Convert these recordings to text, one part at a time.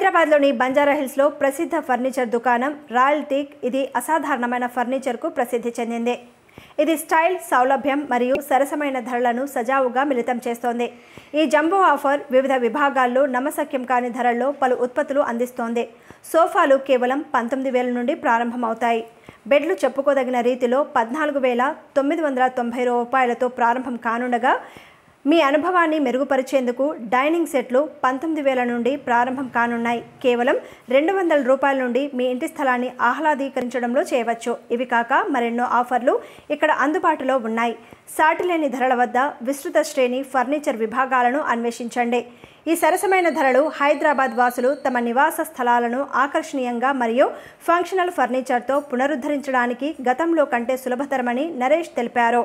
హైదరాబాద్లోని బంజారాహిల్స్లో ప్రసిద్ధ ఫర్నిచర్ దుకాణం రాయల్ టీక్ ఇది అసాధారణమైన ఫర్నిచర్కు ప్రసిద్ధి చెందింది ఇది స్టైల్ సౌలభ్యం మరియు సరసమైన ధరలను సజావుగా మిళితం చేస్తోంది ఈ జంబో ఆఫర్ వివిధ విభాగాల్లో నమ్మశక్యం కాని ధరల్లో పలు ఉత్పత్తులు అందిస్తోంది సోఫాలు కేవలం పంతొమ్మిది వేల నుండి ప్రారంభమవుతాయి బెడ్లు చెప్పుకోదగిన రీతిలో పద్నాలుగు వేల తొమ్మిది వందల తొంభై రూపాయలతో ప్రారంభం కానుండగా మీ అనుభవాన్ని మెరుగుపరిచేందుకు డైనింగ్ సెట్లు పంతొమ్మిది వేల నుండి ప్రారంభం కానున్నాయి కేవలం రెండు వందల రూపాయల నుండి మీ ఇంటి స్థలాన్ని ఆహ్లాదీకరించడంలో చేయవచ్చు ఇవి కాక మరెన్నో ఆఫర్లు ఇక్కడ అందుబాటులో ఉన్నాయి సాటిలేని ధరల వద్ద విస్తృత శ్రేణి ఫర్నిచర్ విభాగాలను అన్వేషించండి ఈ సరసమైన ధరలు హైదరాబాద్ వాసులు తమ నివాస స్థలాలను ఆకర్షణీయంగా మరియు ఫంక్షనల్ ఫర్నిచర్తో పునరుద్ధరించడానికి గతంలో కంటే సులభతరమని నరేష్ తెలిపారు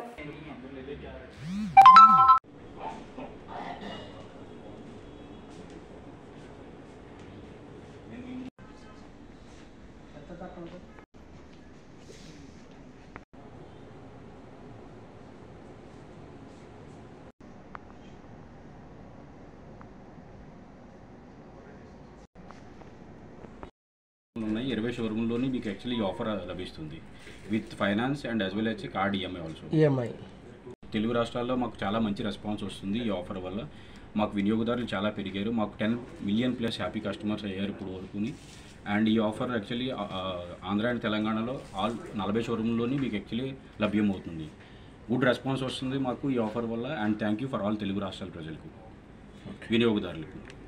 ఉన్నాయి ఇరవై షోరూమ్లోని మీకు యాక్చువల్లీ ఈ ఆఫర్ లభిస్తుంది with finance and as well as card EMI also EMI Telugu రాష్ట్రాల్లో మాకు చాలా మంచి రెస్పాన్స్ వస్తుంది ఈ ఆఫర్ వల్ల మాకు వినియోగదారులు చాలా పెరిగారు మాకు ten million plus happy customers అయ్యారు ఇప్పుడు వరకుని అండ్ ఈ ఆఫర్ యాక్చువల్లీ ఆంధ్ర అండ్ తెలంగాణలో ఆల్ నలభై షోరూమ్లోని మీకు యాక్చువల్లీ లభ్యమవుతుంది గుడ్ రెస్పాన్స్ వస్తుంది మాకు ఈ ఆఫర్ వల్ల and thank you for all Telugu రాష్ట్రాల ప్రజలకు వినియోగదారులకు